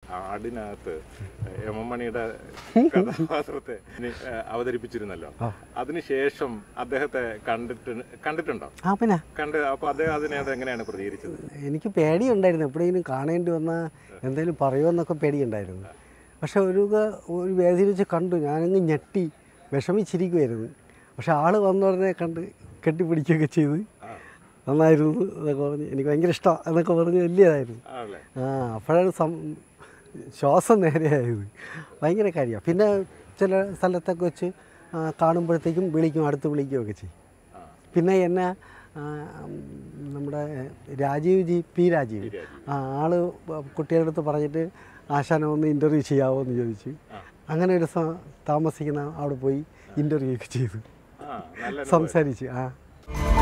ആടിനകത്ത് M M മണിയുടെ കഥാപാത്രത്തെ ഇനി, ഏ, അവതരിപ്പിച്ചിരുന്നല്ലോ അതിനുശേഷം അദ്ദേഹത്തെ കണ്ടിട്ട് കണ്ടിട്ടുണ്ടോ ആ പിന്നെ കണ്ട് അപ്പൊ അദ്ദേഹം അതിനകത്ത് എങ്ങനെയാണ് പ്രതികരിച്ചത് എനിക്ക് പേടിയുണ്ടായിരുന്നു എപ്പോഴെങ്കിലും കാണേണ്ടി വന്നാൽ എന്തെങ്കിലും പറയുമെന്നൊക്കെ പേടിയുണ്ടായിരുന്നു പക്ഷെ ഒരു ക- ഒരു വേദിയിൽ വെച്ച് കണ്ടു ഞാനങ്ങ് ഞെട്ടി വിഷമിച്ചിരിക്കുമായിരുന്നു പക്ഷെ ആൾ വന്ന ഉടനെ കണ്ട് കെട്ടിപ്പിടിക്കുകയൊക്കെ ചെയ്ത് നന്നായിരുന്നു എന്നൊക്കെ പറഞ്ഞ് എനിക്ക് ഭയങ്കര ഇഷ്ടമാണ് എന്നൊക്കെ പറഞ്ഞ് വലിയതായിരുന്നു ആണല്ലേ ആ അപ്പോഴാണ് സം ശ്വാസം നേരെയായത് ഭയങ്കര കാര്യമാണ് പിന്നെ ചില സ്ഥലത്തൊക്കെ വെച്ച് ആ, കാണുമ്പോഴത്തേക്കും വിളിക്കും അടുത്ത് വിളിക്കുകയൊക്കെ ചെയ്യും ആ. പിന്നെ എന്നെ ആ, ഉം, നമ്മുടെ രാജീവ് ജി പി രാജീവ് ആ ആള് കുട്ടികളുടെ അടുത്ത് പറഞ്ഞിട്ട് ആശാനെ ഒന്ന് ഇൻ്റർവ്യൂ ചെയ്യാമോ എന്ന് ചോദിച്ചു അങ്ങനെ ഒരു സ- താമസിക്കുന്ന അവിടെ പോയി ഇൻ്റർവ്യൂ ഒക്കെ ചെയ്തു ആ നല്ല സംസാരിച്ചു ആ